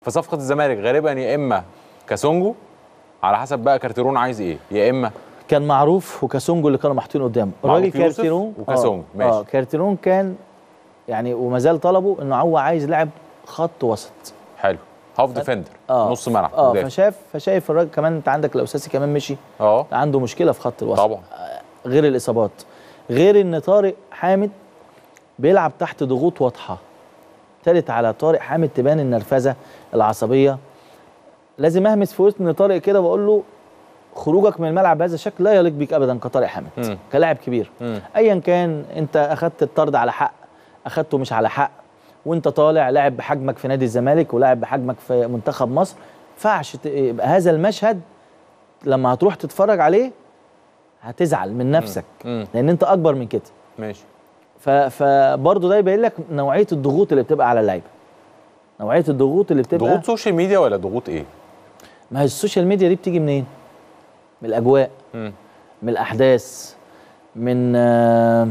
في صفقه الزمالك غالبا يا اما كاسونجو على حسب بقى كارتيرون عايز ايه يا اما كان معروف وكاسونجو اللي كانوا محطوطين قدامه معروف الراجل يوسف كارتيرون وكاسونجو، آه ماشي. اه كارتيرون كان يعني وما زال طلبه انه هو عايز لاعب خط وسط حلو هاف ديفندر اه نص ملعب اه مدافع. فشاف فشايف الراجل كمان انت عندك لو ساسي كمان مشي اه عنده مشكله في خط الوسط طبعا غير الاصابات غير ان طارق حامد بيلعب تحت ضغوط واضحه تالت على طارق حامد تبان النرفزه العصبيه لازم اهمس في وسط طارق كده واقول له خروجك من الملعب بهذا الشكل لا يليق بيك ابدا كطارق حامد مم. كلاعب كبير مم. ايا كان انت اخدت الطرد على حق اخدته مش على حق وانت طالع لاعب بحجمك في نادي الزمالك ولاعب بحجمك في منتخب مصر فعش يبقى هذا المشهد لما هتروح تتفرج عليه هتزعل من نفسك مم. لان انت اكبر من كده ماشي ف- فبرضه ده يبين لك نوعيه الضغوط اللي بتبقى على اللعيبه نوعيه الضغوط اللي بتبقى ضغوط سوشيال ميديا ولا ضغوط ايه ما هي السوشيال ميديا دي بتيجي منين من الاجواء مم. من الاحداث من آه،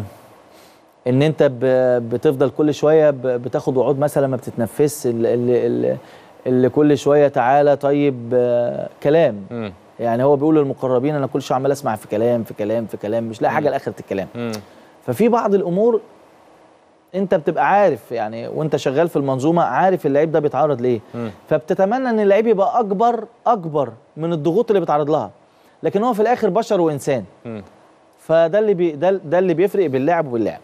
ان انت ب- بتفضل كل شويه ب- بتاخد وعود مثلا ما بتتنفس اللي, اللي, اللي كل شويه تعالى طيب آه، كلام مم. يعني هو بيقول للمقربين انا كل شويه عمال اسمع في كلام في كلام في كلام مش لاقي حاجه لاخره الكلام مم. ففي بعض الامور انت بتبقى عارف يعني وانت شغال في المنظومه عارف اللعيب ده بيتعرض ليه مم. فبتتمنى ان اللعيب يبقى اكبر اكبر من الضغوط اللي بيتعرض لها لكن هو في الاخر بشر وانسان مم. فده اللي بي ده, ده اللي بيفرق بين اللاعب وباللاعب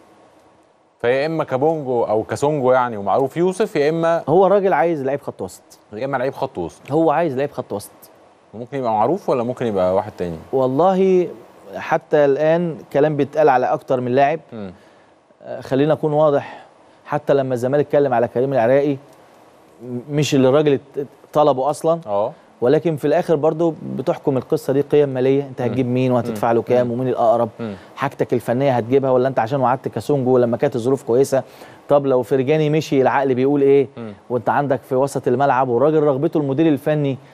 فيا اما كابونجو او كاسونجو يعني ومعروف يوسف يا اما هو الراجل عايز لعيب خط وسط يا اما لعيب خط وسط هو عايز لعيب خط وسط ممكن يبقى معروف ولا ممكن يبقى واحد تاني والله حتى الان كلام بيتقال على اكتر من لاعب مم. آه، خلينا اكون واضح حتى لما الزمالك اتكلم على كريم العراقي م- مش اللي الراجل ات- طلبه اصلا اه ولكن في الاخر برضو بتحكم القصه دي قيم ماليه انت هتجيب مين وهتدفع له كام ومين الاقرب مم. حاجتك الفنيه هتجيبها ولا انت عشان وعدت كاسونجو لما كانت الظروف كويسه طب لو فرجاني مشي العقل بيقول ايه مم. وانت عندك في وسط الملعب والراجل رغبته المدير الفني